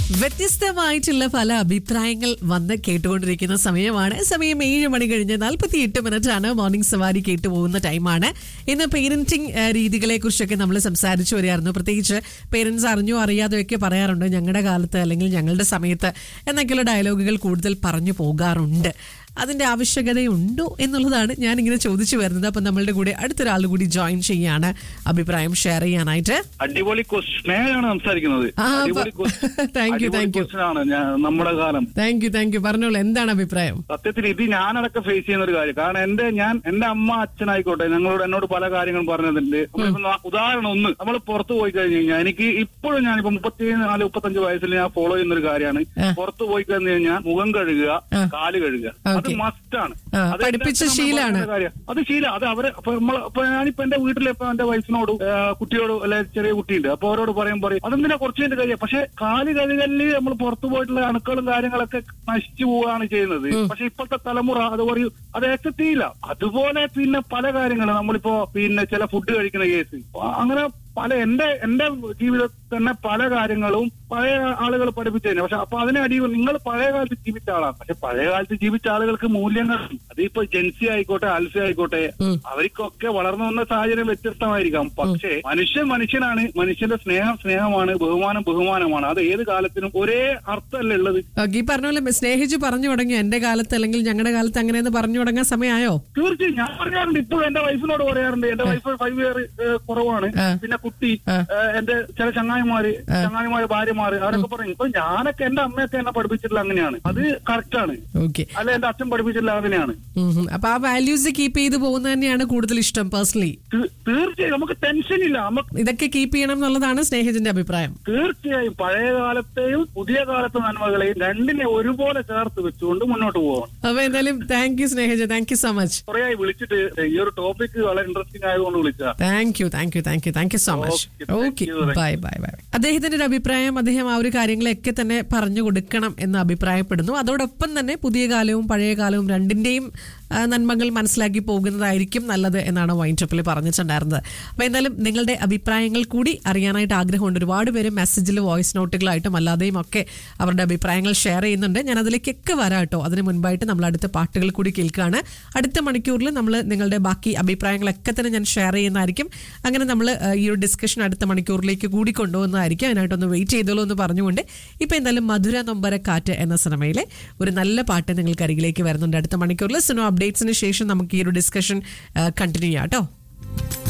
വ്യത്യസ്തമായിട്ടുള്ള പല അഭിപ്രായങ്ങൾ വന്ന് കേട്ടുകൊണ്ടിരിക്കുന്ന സമയമാണ് സമയം ഏഴ് മണി കഴിഞ്ഞ് നാൽപ്പത്തി എട്ട് മിനിറ്റ് ആണ് മോർണിംഗ് സവാരി കേട്ടു പോകുന്ന ടൈമാണ് ഇന്ന് പേരന്റിങ് രീതികളെ കുറിച്ചൊക്കെ നമ്മൾ സംസാരിച്ചു വരികയായിരുന്നു പ്രത്യേകിച്ച് പേരൻസ് അറിഞ്ഞോ അറിയാതെയോ ഒക്കെ പറയാറുണ്ട് ഞങ്ങളുടെ കാലത്ത് അല്ലെങ്കിൽ ഞങ്ങളുടെ സമയത്ത് എന്നൊക്കെയുള്ള ഡയലോഗുകൾ കൂടുതൽ പറഞ്ഞു പോകാറുണ്ട് അതിന്റെ ആവശ്യകതയുണ്ടോ എന്നുള്ളതാണ് ഞാൻ ഇങ്ങനെ ചോദിച്ചു വരുന്നത് അപ്പൊ നമ്മളുടെ കൂടെ അടുത്തൊരാൾ കൂടി ജോയിൻ ചെയ്യാണ് അഭിപ്രായം ഷെയർ ചെയ്യാനായിട്ട് അടിപൊളി ക്വസ്റ്റ്യനാണ് സംസാരിക്കുന്നത് ആ, അടിപൊളി പ- Thank you, thank you. ക്വസ്റ്റ്യനാണ് നമ്മുടെ കാലം താങ്ക് യു താങ്ക് യു പറഞ്ഞോളൂ എന്താണ് അഭിപ്രായം സത്യത്തിൽ ഇത് ഞാനടക്കം ഫേസ് ചെയ്യുന്ന ഒരു കാര്യം കാരണം എന്റെ ഞാൻ എന്റെ അമ്മ അച്ഛനായിക്കോട്ടെ ഞങ്ങളോട് എന്നോട് പല കാര്യങ്ങളും പറഞ്ഞതിന്റെ നമ്മളിപ്പോ ന- ഉദാഹരണം ഒന്ന് നമ്മൾ പുറത്തു പോയി കഴിഞ്ഞു കഴിഞ്ഞാൽ എനിക്ക് ഇപ്പോഴും ഞാനിപ്പോ മുപ്പത്തി നാല് മുപ്പത്തഞ്ച് വയസ്സിൽ ഞാൻ ഫോളോ ചെയ്യുന്ന ഒരു കാര്യമാണ് ആ. പുറത്തു പോയി കഴിഞ്ഞു കഴിഞ്ഞാൽ മുഖം കഴുകുക ആ. കാല് കഴുകുക അത് Okay. മസ്റ്റാണ് ആ, അത് പഠിപ്പിച്ച എന്റെ അച്ഛൻ അമ്മ ശീലാണ്. പറഞ്ഞ കാര്യം. അത് ശീലം അത് അവര് അപ്പൊ നമ്മള് ഇപ്പൊ ഞാനിപ്പോ എന്റെ വീട്ടിൽ ഇപ്പൊ എന്റെ വൈഫിനോടും ആ, കുട്ടിയോടും അല്ലെ ചെറിയ കുട്ടിയുണ്ട് അപ്പൊ അവരോട് പറയും പറയും അതെന്തിനാ കുറച്ച് കഴിഞ്ഞിട്ട് കഴിയാം പക്ഷെ കാല് കഴുകലില് നമ്മൾ പുറത്തു പോയിട്ടുള്ള അണുക്കളും കാര്യങ്ങളൊക്കെ നശിച്ചു പോവുകയാണ് ചെയ്യുന്നത് പക്ഷെ ഇപ്പോഴത്തെ തലമുറ അത് പറയും അത് accept ചെയ്യില്ല അതുപോലെ പിന്നെ പല കാര്യങ്ങളും നമ്മളിപ്പോ പിന്നെ ചില ഫുഡ് കഴിക്കുന്ന കേസ് അങ്ങനെ പല എന്റെ എന്റെ ജീവിതത്തിൽ തന്നെ പല കാര്യങ്ങളും പഴയ ആളുകൾ പഠിപ്പിച്ചതിന് പക്ഷെ അപ്പൊ അതിനെ അടി നിങ്ങൾ പഴയ കാലത്ത് ജീവിച്ച ആളാണ് പക്ഷെ പഴയ കാലത്ത് ജീവിച്ച ആളുകൾക്ക് മൂല്യങ്ങൾ അതിപ്പോ ജെൻസി ആയിക്കോട്ടെ ആൽഫ ആയിക്കോട്ടെ അവർക്കൊക്കെ വളർന്നു വന്ന സാഹചര്യം വ്യത്യസ്തമായിരിക്കാം പക്ഷേ മനുഷ്യൻ മനുഷ്യനാണ് മനുഷ്യന്റെ സ്നേഹം സ്നേഹമാണ് ബഹുമാനം ബഹുമാനമാണ് അത് ഏത് കാലത്തിനും ഒരേ അർത്ഥമല്ല ഉള്ളത് ഓക്കെ ഈ പറഞ്ഞ പോലെ സ്നേഹിച്ച് പറഞ്ഞു തുടങ്ങി എന്റെ കാലത്ത് അല്ലെങ്കിൽ ഞങ്ങളുടെ കാലത്ത് അങ്ങനെയെന്ന് പറഞ്ഞു തുടങ്ങാൻ സമയമായോ തീർച്ചയായും ഞാൻ പറയാറുണ്ട് ഇപ്പോഴും എന്റെ വൈഫിനോട് പറയാറുണ്ട് എന്റെ വൈഫ് ഫൈവ് ഇയർ കുറവാണ് ആ. പിന്നെ കുട്ടി ആ. ഏഹ്, എന്റെ ചില ചങ്ങായിമാര് ചങ്ങായിമാര് ഭാര്യമാര് അവരൊക്കെ പറയും ഇപ്പൊ ഞാനൊക്കെ എന്റെ അമ്മയൊക്കെ എന്നെ പഠിപ്പിച്ചിട്ടില്ല അങ്ങനെയാണ് അത് കറക്റ്റ് ആണ് ഓക്കെ അല്ല എന്റെ അച്ഛൻ പഠിപ്പിച്ചിട്ടില്ല അങ്ങനെയാണ് അപ്പൊ ആ വാല്യൂസ് കീപ്പ് ചെയ്ത് പോകുന്നത് തന്നെയാണ് കൂടുതൽ ഇഷ്ടം പേഴ്സണലി തീ- തീർച്ചയായും നമുക്ക് ടെൻഷൻ ഇല്ല നമുക്ക് ഇതൊക്കെ കീപ്പ് ചെയ്യണം എന്നുള്ളതാണ് സ്നേഹിതന്റെ അഭിപ്രായം തീർച്ചയായും പഴയ കാലത്തെയും പുതിയ കാലത്തെ നന്മകളെയും രണ്ടിനെ ഒരുപോലെ ചേർത്ത് വെച്ചുകൊണ്ട് മുന്നോട്ട് പോകണം അപ്പൊ എന്തായാലും thank you Snehija thank you so much കുറേ വിളിച്ചിട്ട് ഈ ഒരു ടോപ്പിക് വളരെ ഇൻട്രസ്റ്റിംഗ് ആയതുകൊണ്ട് വിളിച്ചാ thank you thank you thank you thank you so much Okay, thank okay you, thank bye bye bye അദ്ദേഹത്തിന്റെ ഒരു അഭിപ്രായം അദ്ദേഹം ആ ഒരു കാര്യങ്ങളൊക്കെ തന്നെ പറഞ്ഞു കൊടുക്കണം എന്ന് അഭിപ്രായപ്പെടുന്നു അതോടൊപ്പം തന്നെ പുതിയ കാലവും പഴയ കാലവും രണ്ടിന്റെയും ആ, നന്മകൾ മനസ്സിലാക്കി പോകുന്നതായിരിക്കും നല്ലത് എന്നാണ് വൈൻഡപ്പിൽ പറഞ്ഞിട്ടുണ്ടായിരുന്നത് അപ്പൊ എന്തായാലും നിങ്ങളുടെ അഭിപ്രായങ്ങൾ കൂടി അറിയാനായിട്ട് ആഗ്രഹമുണ്ട് ഒരുപാട് പേര് മെസ്സേജിൽ വോയിസ് നോട്ടുകളായിട്ടും അല്ലാതെയും ഒക്കെ അവരുടെ അഭിപ്രായങ്ങൾ ഷെയർ ചെയ്യുന്നുണ്ട് ഞാൻ അതിലേക്കൊക്കെ വരാം കേട്ടോ അതിന് മുൻപായിട്ട് നമ്മൾ അടുത്ത പാട്ടുകൾ കൂടി കേൾക്കുകയാണ് അടുത്ത മണിക്കൂറിൽ നമ്മൾ നിങ്ങളുടെ ബാക്കി അഭിപ്രായങ്ങളൊക്കെ തന്നെ ഞാൻ ഷെയർ ചെയ്യുന്നതായിരിക്കും അങ്ങനെ നമ്മൾ ഈ ഒരു ഡിസ്കഷൻ അടുത്ത മണിക്കൂറിലേക്ക് കൂടി കൊണ്ടുപോകുന്നതായിരിക്കും അതിനായിട്ടൊന്ന് വെയിറ്റ് ചെയ്തോളൂ എന്ന് പറഞ്ഞുകൊണ്ട് ഇപ്പൊ എന്തായാലും മധുര നൊമ്പര കാറ്റ് എന്ന സിനിമയിലെ ഒരു നല്ല പാട്ട് നിങ്ങൾക്ക് അരികിലേക്ക് വരുന്നുണ്ട് അടുത്ത മണിക്കൂറിൽ സിനിമ അപ്ഡേറ്റ്സിന് ശേഷം നമുക്ക് ഈ ഒരു ഡിസ്കഷൻ കണ്ടിന്യൂ ചെയ്യാം കേട്ടോ